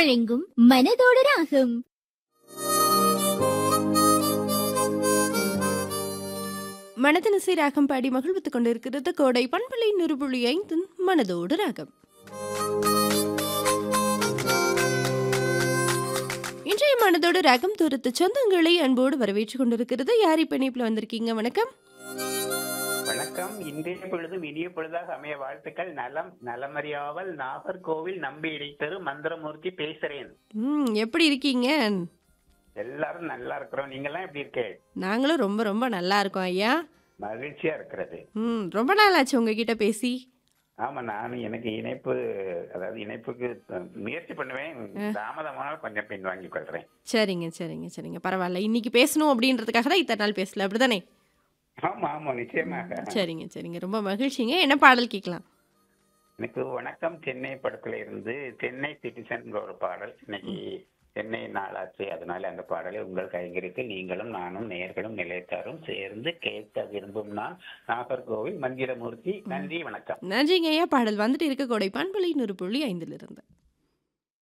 வழங்கும் மனதோடு ராகம் மனதினசை ராகம் பாடி மகிழ்வித்துக் கொண்டிருக்கிறது கோடை பண்பலை நுறுபுள்ளி ஐந்து மனதோடு ராகம் இன்றைய மனதோடு ராகம் தூரத்து சொந்தங்களை அன்போடு வரவேற்றுக் கொண்டிருக்கிறது யார் இப்ப இணைப்புல வந்திருக்கீங்க வணக்கம் வணக்கம் இன்றைய பொழுதும் இனிய பொழுதாக அமைய வாழ்த்துக்கள் நலம் நலமறியாவல் நாகர்கோவில் நம்பி இடைத்தரு மந்திரமூர்த்தி பேசுறேன் ம் எப்படி இருக்கீங்க எல்லாரும் நல்லா இருக்கிறோம் நீங்கெல்லாம் எப்படி இருக்கே நாங்களும் ரொம்ப ரொம்ப நல்லா இருக்கோம் ஐயா மகிழ்ச்சியா இருக்கிறது ம் ரொம்ப நாள் ஆச்சு உங்ககிட்ட பேசி ஆமா நான் எனக்கு இணைப்பு அதாவது இணைப்புக்கு அஹ், முயற்சி பண்ணுவேன் தாமதமானால் கொஞ்சம் பின் வாங்கிக் கொள்றேன் சரிங்க சரிங்க சரிங்க பரவாயில்ல இன்னைக்கு பேசணும் அப்படின்றதுக்காக தான் இத்தனை நாள் பேசல அப்படிதானே ஆமா ஆமா நிச்சயமாக சரிங்க சரிங்க ரொம்ப மகிழ்ச்சிங்க என்ன பாடல் கேட்கலாம் எனக்கு வணக்கம் சென்னை படத்துல இருந்து சென்னை சிட்டிசன் ஒரு பாடல் இன்னைக்கு சென்னை நாளாச்சு அதனால அந்த பாடலை உங்கள் கைங்கரித்து நீங்களும் நானும் நேயர்களும் நிலைத்தாரும் சேர்ந்து கேட்க விரும்பும் நான் நாகர்கோவில் மந்திரமூர்த்தி நன்றி வணக்கம் நன்றிங்க ஐயா பாடல் வந்துட்டு இருக்க கோடை பண்பலை நூறு புள்ளி ஐந்துல இருந்து